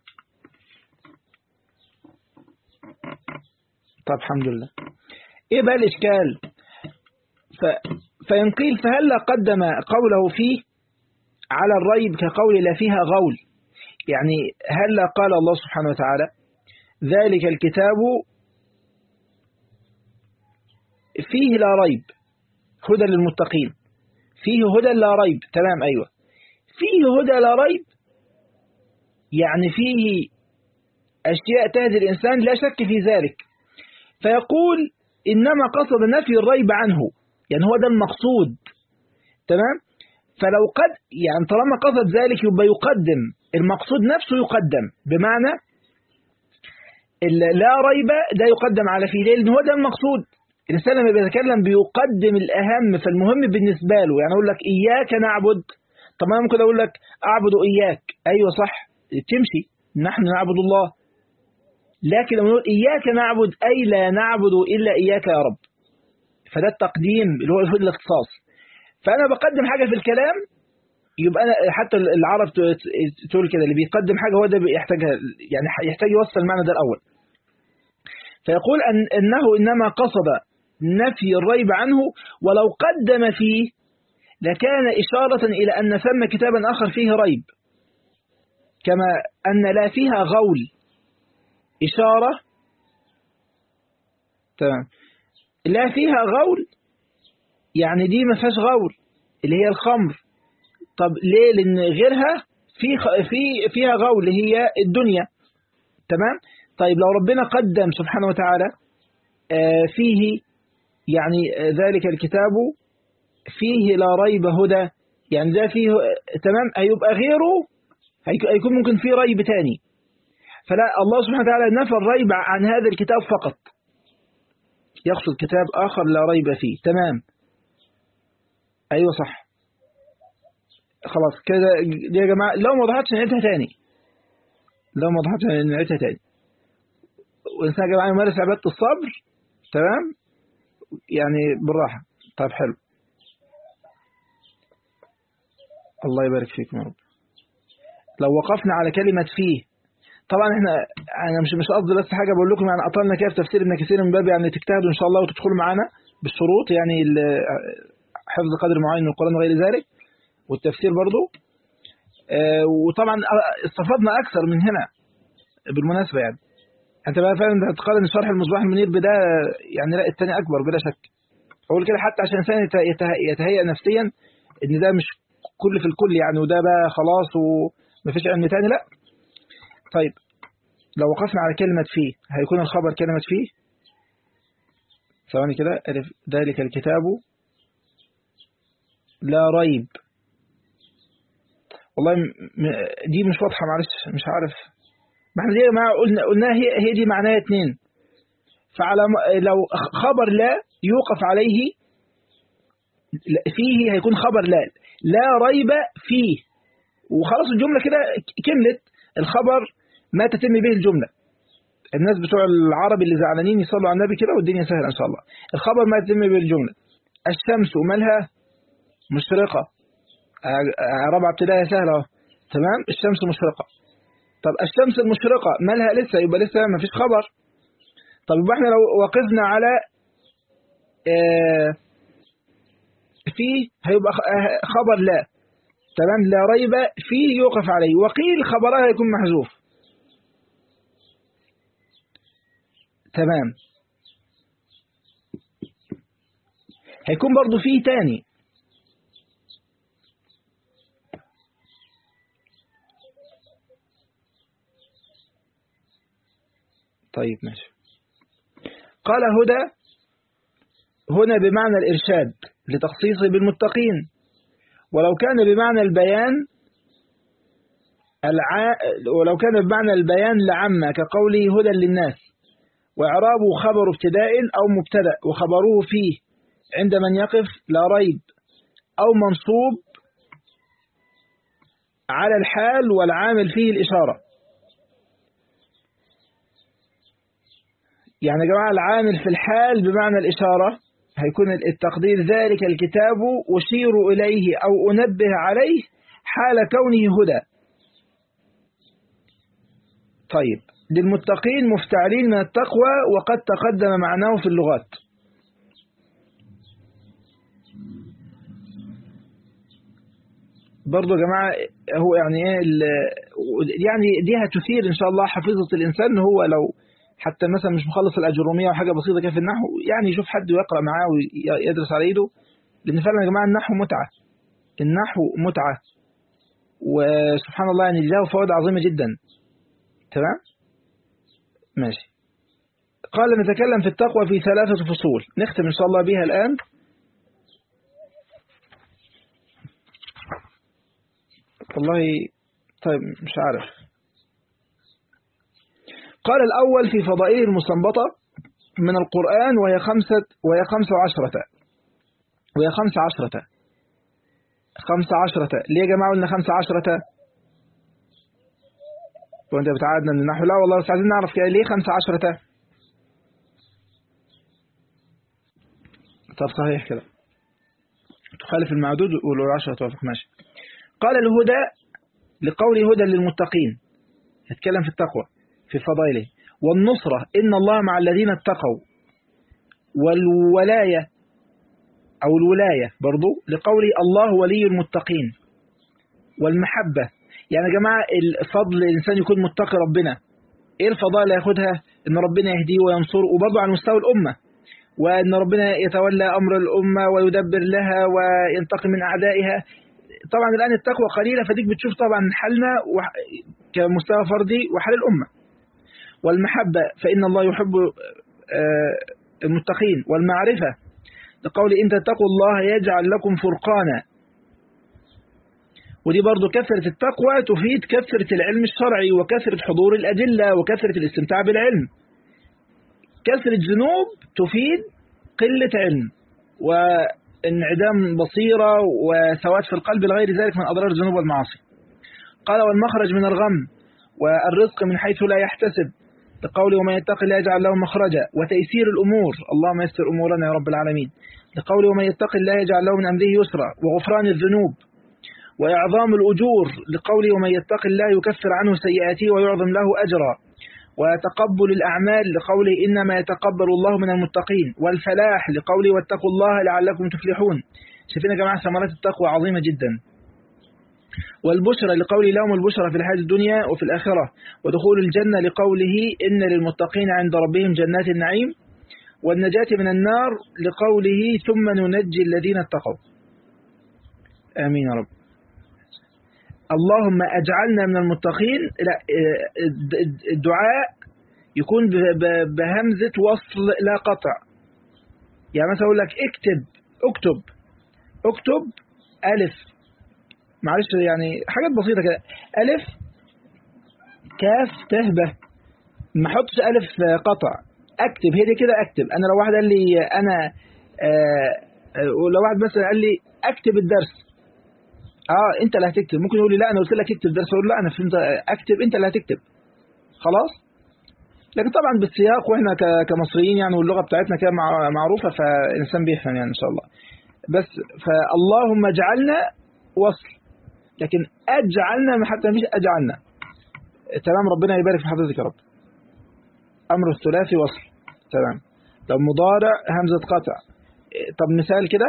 Speaker 1: طب الحمد لله ايه بقى الاشكال ف... فإن قيل فهل قدم قوله فيه على الريب كقول لا فيها غول يعني هل قال الله سبحانه وتعالى ذلك الكتاب فيه لا ريب هدى للمتقين فيه هدى لا ريب تمام أيوة فيه هدى لا ريب يعني فيه أشياء تهدي الإنسان لا شك في ذلك فيقول إنما قصد نفي الريب عنه يعني هو ده المقصود تمام فلو قد يعني طالما قصد ذلك يبقى يقدم المقصود نفسه يقدم بمعنى لا ريب ده يقدم على فيه ليه لأن هو ده المقصود الإنسان لما بيتكلم بيقدم الأهم فالمهم بالنسبة له يعني أقول لك إياك نعبد طب أنا ممكن أقول لك أعبد إياك أيوة صح تمشي نحن نعبد الله لكن لما نقول إياك نعبد أي لا نعبد إلا إياك يا رب فده التقديم اللي هو يفيد الاختصاص فأنا بقدم حاجة في الكلام يبقى أنا حتى العرب تقول كده اللي بيقدم حاجة هو ده بيحتاجها يعني يحتاج يوصل المعنى ده الأول فيقول أن إنه إنما قصد نفي الريب عنه ولو قدم فيه لكان إشارة إلى أن ثم كتابا آخر فيه ريب كما أن لا فيها غول إشارة تمام لا فيها غول يعني دي ما فيهاش غول اللي هي الخمر طب ليه لأن غيرها في في فيها غول اللي هي الدنيا تمام طيب لو ربنا قدم سبحانه وتعالى فيه يعني ذلك الكتاب فيه لا ريب هدى يعني ده فيه تمام هيبقى غيره هيكون ممكن فيه ريب تاني فلا الله سبحانه وتعالى نفى الريب عن هذا الكتاب فقط يقصد كتاب آخر لا ريب فيه تمام أيوة صح خلاص كده دي يا جماعة لو ما وضحتش نعيدها تاني لو ما وضحتش نعيدها تاني والإنسان يا جماعة يمارس عبادة الصبر تمام يعني بالراحة طيب حلو الله يبارك فيكم يا رب لو وقفنا على كلمة فيه طبعا احنا انا مش مش قصدي بس حاجه بقول لكم يعني اطلنا كده في تفسير ابن كثير من باب يعني تجتهدوا ان شاء الله وتدخلوا معانا بالشروط يعني حفظ قدر معين من القران وغير ذلك والتفسير برضو اه وطبعا استفدنا اكثر من هنا بالمناسبه يعني انت بقى فعلا تقارن شرح المصباح المنير بده يعني لا الثاني اكبر بلا شك اقول كده حتى عشان الانسان يتهيأ نفسيا ان ده مش كل في الكل يعني وده بقى خلاص و مفيش علم تاني لا طيب لو وقفنا على كلمة فيه هيكون الخبر كلمة فيه ثواني كده ألف ذلك الكتاب لا ريب والله دي مش واضحة معلش مش عارف ما احنا دي يا جماعة قلنا قلناها هي هي دي معناها اتنين فعلى لو خبر لا يوقف عليه فيه هيكون خبر لا لا ريب فيه وخلاص الجملة كده كملت الخبر ما تتم به الجملة الناس بتوع العرب اللي زعلانين يصلوا على النبي كده والدنيا سهلة إن شاء الله الخبر ما تتم به الجملة الشمس ومالها مشرقة ربع ابتدائي سهلة اهو تمام الشمس مشرقة طب الشمس المشرقة مالها لسه يبقى لسه ما فيش خبر طب يبقى احنا لو وقفنا على اه فيه هيبقى خبر لا تمام لا ريب فيه يوقف عليه وقيل خبرها يكون محذوف تمام هيكون برضو فيه تاني طيب ماشي قال هدى هنا بمعنى الإرشاد لتخصيصه بالمتقين ولو كان بمعنى البيان الع... ولو كان بمعنى البيان لعم كقوله هدى للناس وإعرابه خبر ابتداء أو مبتدأ وخبره فيه عند من يقف لا ريب أو منصوب على الحال والعامل فيه الإشارة يعني يا جماعة العامل في الحال بمعنى الإشارة هيكون التقدير ذلك الكتاب أشير إليه أو أنبه عليه حال كونه هدى طيب للمتقين مفتعلين من التقوى وقد تقدم معناه في اللغات برضو يا جماعة هو يعني ايه يعني دي هتثير ان شاء الله حفيظة الانسان هو لو حتى مثلا مش مخلص الاجرومية او حاجة بسيطة كده في النحو يعني يشوف حد ويقرأ معاه ويدرس على ايده لان فعلا يا جماعة النحو متعة النحو متعة وسبحان الله يعني له فوائد عظيمة جدا تمام ماشي قال نتكلم في التقوى في ثلاثة فصول نختم إن شاء الله بها الآن والله طيب مش عارف قال الأول في فضائل المستنبطة من القرآن وهي خمسة وهي خمسة عشرة وهي خمسة عشرة خمسة عشرة ليه يا جماعة قلنا خمسة عشرة وانت بتعادنا من النحو لا والله بس عايزين نعرف ليه خمسة عشرة طب صحيح كده تخالف المعدود ولو عشرة توافق ماشي قال الهدى لقول هدى للمتقين يتكلم في التقوى في فضائله والنصرة إن الله مع الذين اتقوا والولاية أو الولاية برضو لقول الله ولي المتقين والمحبة يعني يا جماعة الفضل الإنسان يكون متقي ربنا إيه الفضائل اللي ياخدها إن ربنا يهديه وينصره وبرضه على مستوى الأمة وإن ربنا يتولى أمر الأمة ويدبر لها وينتقم من أعدائها طبعا الآن التقوى قليلة فديك بتشوف طبعا حالنا كمستوى فردي وحال الأمة والمحبة فإن الله يحب المتقين والمعرفة لقول إن تتقوا الله يجعل لكم فرقانا ودي برضو كثرة التقوى تفيد كثرة العلم الشرعي وكثرة حضور الأدلة وكثرة الاستمتاع بالعلم كثرة ذنوب تفيد قلة علم وانعدام بصيرة وسواد في القلب لغير ذلك من أضرار الذنوب والمعاصي قال والمخرج من الغم والرزق من حيث لا يحتسب لقوله ومن يتق الله يجعل له مخرجا وتيسير الأمور اللهم يسر أمورنا يا رب العالمين لقوله ومن يتق الله يجعل له من أمره يسرا وغفران الذنوب وإعظام الأجور لقوله ومن يتق الله يكفر عنه سيئاته ويعظم له أجرا وتقبل الأعمال لقوله إنما يتقبل الله من المتقين والفلاح لقوله واتقوا الله لعلكم تفلحون شايفين يا جماعة ثمرات التقوى عظيمة جدا والبشرى لقوله لهم البشرى في الحياة الدنيا وفي الآخرة ودخول الجنة لقوله إن للمتقين عند ربهم جنات النعيم والنجاة من النار لقوله ثم ننجي الذين اتقوا آمين يا رب اللهم اجعلنا من المتقين لا آه، الد- الد- الدعاء يكون ب- ب- بهمزة وصل لا قطع يعني مثلا اقول لك اكتب اكتب اكتب الف معلش يعني حاجات بسيطة كده الف كاف ت ب ما احطش الف قطع اكتب هي دي كده اكتب انا لو واحد قال لي انا آه آه، ولو واحد مثلا قال لي اكتب الدرس اه انت اللي هتكتب ممكن يقول لي لا انا قلت لك اكتب درس اقول لا انا فهمت اكتب انت اللي هتكتب خلاص لكن طبعا بالسياق واحنا ك- كمصريين يعني واللغه بتاعتنا كده مع- معروفه فالانسان بيفهم يعني ان شاء الله بس فاللهم اجعلنا وصل لكن اجعلنا ما حتى مفيش اجعلنا تمام ربنا يبارك في حضرتك يا رب امر الثلاثي وصل تمام لو مضارع همزه قطع إيه، طب مثال كده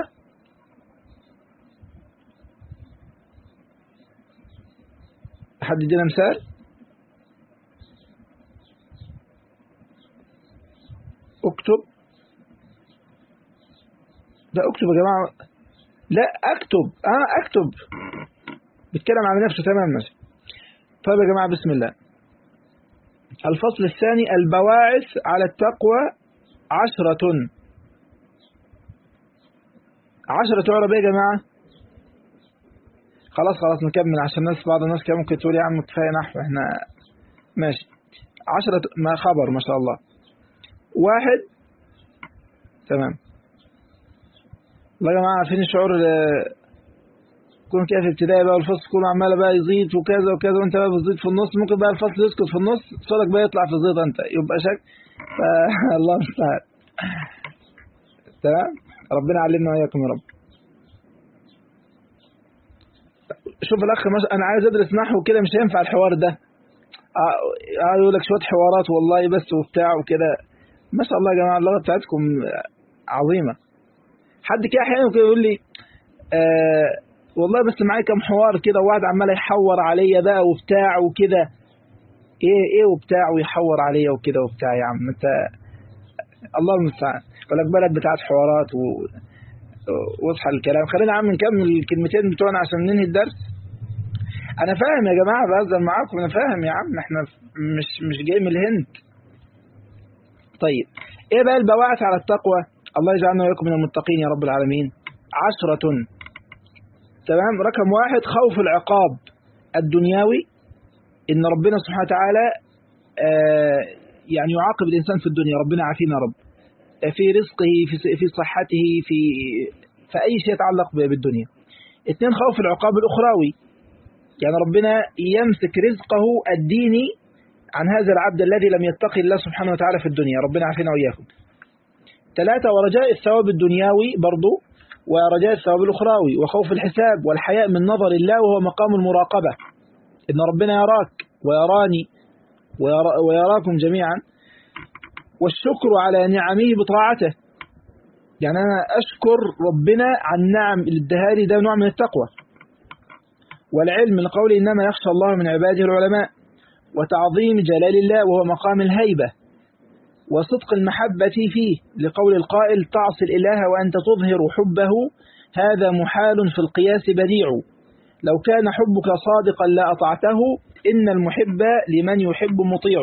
Speaker 1: حد يدينا مثال اكتب لا اكتب يا جماعة لا اكتب اه اكتب بيتكلم عن نفسه تمام ماشي طيب يا جماعة بسم الله الفصل الثاني البواعث على التقوى عشرة عشرة تعرب ايه يا جماعة خلاص خلاص نكمل عشان الناس بعض الناس كده ممكن تقول يا عم كفاية نحو احنا ماشي عشرة ما خبر ما شاء الله واحد تمام والله يا جماعة عارفين الشعور اللي يكون كده في ابتدائي بقى والفصل كله عمال بقى يزيد وكذا وكذا وانت بقى بتزيد في النص ممكن بقى الفصل يسكت في النص صوتك بقى يطلع في الزيط انت يبقى شك فالله المستعان تمام ربنا علمنا واياكم يا رب شوف الاخ مش... انا عايز ادرس نحو كده مش هينفع الحوار ده اه آه، يقول لك شويه حوارات والله بس وبتاع وكده ما شاء الله يا جماعه اللغه بتاعتكم عظيمه حد كده احيانا كده يقول لي آه والله بس معايا كام حوار كده وواحد عمال يحور عليا بقى وبتاع وكده ايه ايه وبتاع ويحور عليا وكده وبتاع يا عم انت الله المستعان يقول لك بلد بتاعت حوارات و... واصحى الكلام خلينا يا عم نكمل الكلمتين بتوعنا عشان ننهي الدرس انا فاهم يا جماعه بهزر معاكم انا فاهم يا عم احنا مش مش جاي من الهند طيب ايه بقى البواعث على التقوى الله يجعلنا وياكم من المتقين يا رب العالمين عشرة تمام رقم واحد خوف العقاب الدنيوي ان ربنا سبحانه وتعالى آه يعني يعاقب الانسان في الدنيا ربنا عافينا يا رب في رزقه في في صحته في في اي شيء يتعلق بالدنيا اثنين خوف العقاب الاخروي يعني ربنا يمسك رزقه الديني عن هذا العبد الذي لم يتقي الله سبحانه وتعالى في الدنيا ربنا عافينا وإياكم ثلاثة ورجاء الثواب الدنيوي برضو ورجاء الثواب الأخراوي وخوف الحساب والحياء من نظر الله وهو مقام المراقبة إن ربنا يراك ويراني ويرا ويراكم جميعا والشكر على نعمه بطاعته يعني أنا أشكر ربنا عن نعم الدهاري ده نوع من التقوى والعلم من قوله إنما يخشى الله من عباده العلماء وتعظيم جلال الله وهو مقام الهيبة وصدق المحبة فيه لقول القائل تعصي الإله وأنت تظهر حبه هذا محال في القياس بديع لو كان حبك صادقا لا أطعته إن المحب لمن يحب مطيع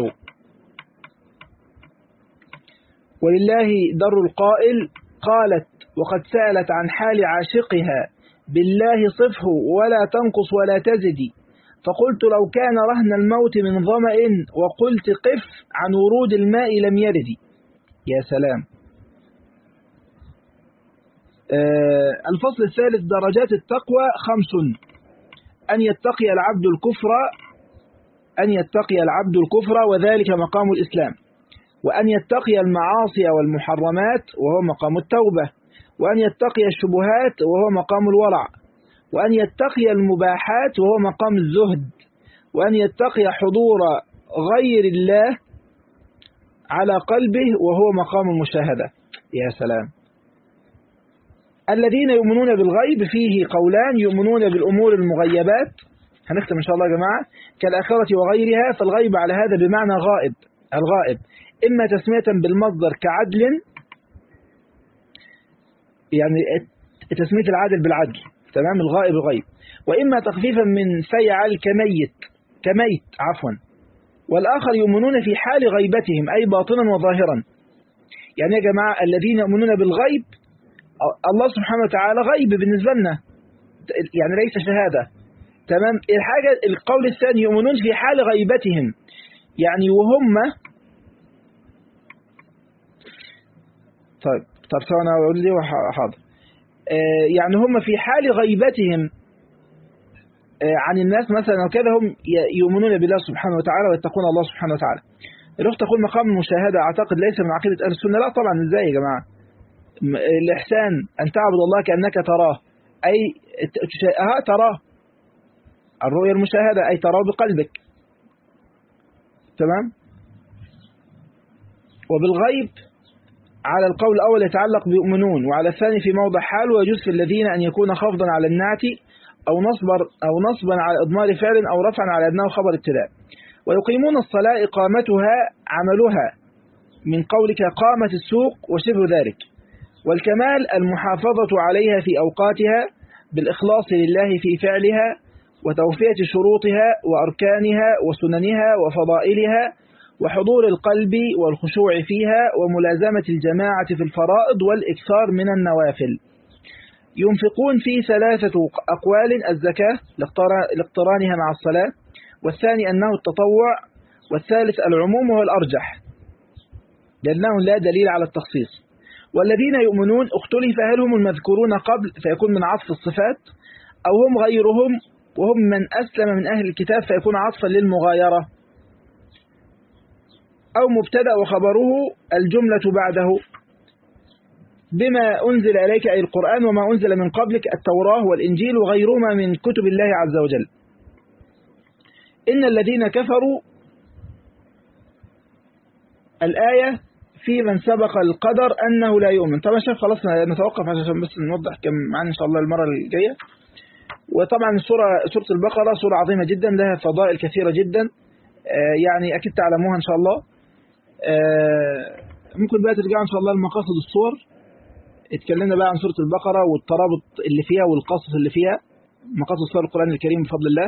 Speaker 1: ولله در القائل قالت وقد سألت عن حال عاشقها بالله صفه ولا تنقص ولا تزدي فقلت لو كان رهن الموت من ظمأ وقلت قف عن ورود الماء لم يرد يا سلام آه الفصل الثالث درجات التقوى خمس أن يتقي العبد الكفر أن يتقي العبد الكفر وذلك مقام الإسلام وأن يتقي المعاصي والمحرمات وهو مقام التوبة وأن يتقي الشبهات وهو مقام الورع وأن يتقي المباحات وهو مقام الزهد وأن يتقي حضور غير الله على قلبه وهو مقام المشاهدة يا سلام الذين يؤمنون بالغيب فيه قولان يؤمنون بالأمور المغيبات هنختم إن شاء الله يا جماعة كالآخرة وغيرها فالغيب على هذا بمعنى غائب الغائب إما تسمية بالمصدر كعدل يعني تسمية العادل بالعدل تمام الغائب الغيب وإما تخفيفا من فيعل كميت كميت عفوا والآخر يؤمنون في حال غيبتهم أي باطنا وظاهرا يعني يا جماعة الذين يؤمنون بالغيب الله سبحانه وتعالى غيب بالنسبة لنا يعني ليس شهادة تمام الحاجة القول الثاني يؤمنون في حال غيبتهم يعني وهم طيب طب سواء انا اقول لي حاضر آه يعني هم في حال غيبتهم آه عن الناس مثلا وكذا هم يؤمنون بالله سبحانه وتعالى ويتقون الله سبحانه وتعالى الأخت تقول مقام المشاهدة أعتقد ليس من عقيدة أهل السنة لا طبعا إزاي يا جماعة الإحسان أن تعبد الله كأنك تراه أي ها تراه الرؤية المشاهدة أي تراه بقلبك تمام وبالغيب على القول الأول يتعلق بيؤمنون وعلى الثاني في موضع حال ويجوز في الذين أن يكون خفضا على النعت أو نصبا أو نصبا على إضمار فعل أو رفعا على أدناه خبر ابتداء ويقيمون الصلاة إقامتها عملها من قولك قامت السوق وشبه ذلك والكمال المحافظة عليها في أوقاتها بالإخلاص لله في فعلها وتوفية شروطها وأركانها وسننها وفضائلها وحضور القلب والخشوع فيها وملازمة الجماعة في الفرائض والإكثار من النوافل ينفقون في ثلاثة أقوال الزكاة لاقترانها مع الصلاة والثاني أنه التطوع والثالث العموم وهو الأرجح لأنه لا دليل على التخصيص والذين يؤمنون اختلف هل هم المذكورون قبل فيكون من عطف الصفات أو هم غيرهم وهم من أسلم من أهل الكتاب فيكون عطفا للمغايرة أو مبتدأ وخبره الجملة بعده بما أنزل إليك أي القرآن وما أنزل من قبلك التوراة والإنجيل وغيرهما من كتب الله عز وجل إن الذين كفروا الآية في من سبق القدر أنه لا يؤمن طبعا شايف خلاص نتوقف عشان بس نوضح كم معنا إن شاء الله المرة الجاية وطبعا سورة, سورة البقرة سورة عظيمة جدا لها فضائل كثيرة جدا يعني أكيد تعلموها إن شاء الله ممكن بقى ترجعوا إن شاء الله لمقاصد الصور اتكلمنا بقى عن سورة البقرة والترابط اللي فيها والقصص اللي فيها مقاصد صور القرآن الكريم بفضل الله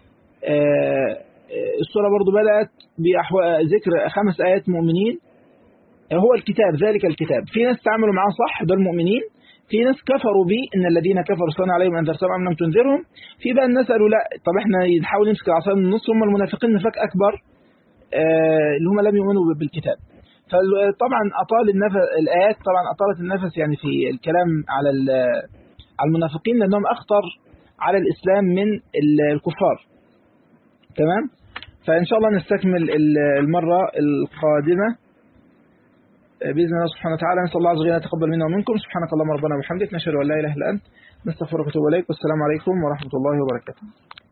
Speaker 1: السورة برضو بدأت بذكر خمس آيات مؤمنين هو الكتاب ذلك الكتاب في ناس تعملوا معاه صح ده المؤمنين في ناس كفروا به إن الذين كفروا صنع عليهم أنذر سبعا لم تنذرهم في بقى الناس قالوا لا طب احنا نحاول نمسك العصايه من النص هم المنافقين نفاق أكبر اللي هم لم يؤمنوا بالكتاب فطبعا أطال النفس الآيات طبعا أطالت النفس يعني في الكلام على على المنافقين لأنهم أخطر على الإسلام من الكفار تمام فإن شاء الله نستكمل المرة القادمة بإذن الله سبحانه وتعالى نسأل الله عز وجل يتقبل منا ومنكم سبحانك اللهم ربنا وبحمدك نشهد أن لا إله إلا أنت نستغفرك ونتوب إليك والسلام عليكم ورحمة الله وبركاته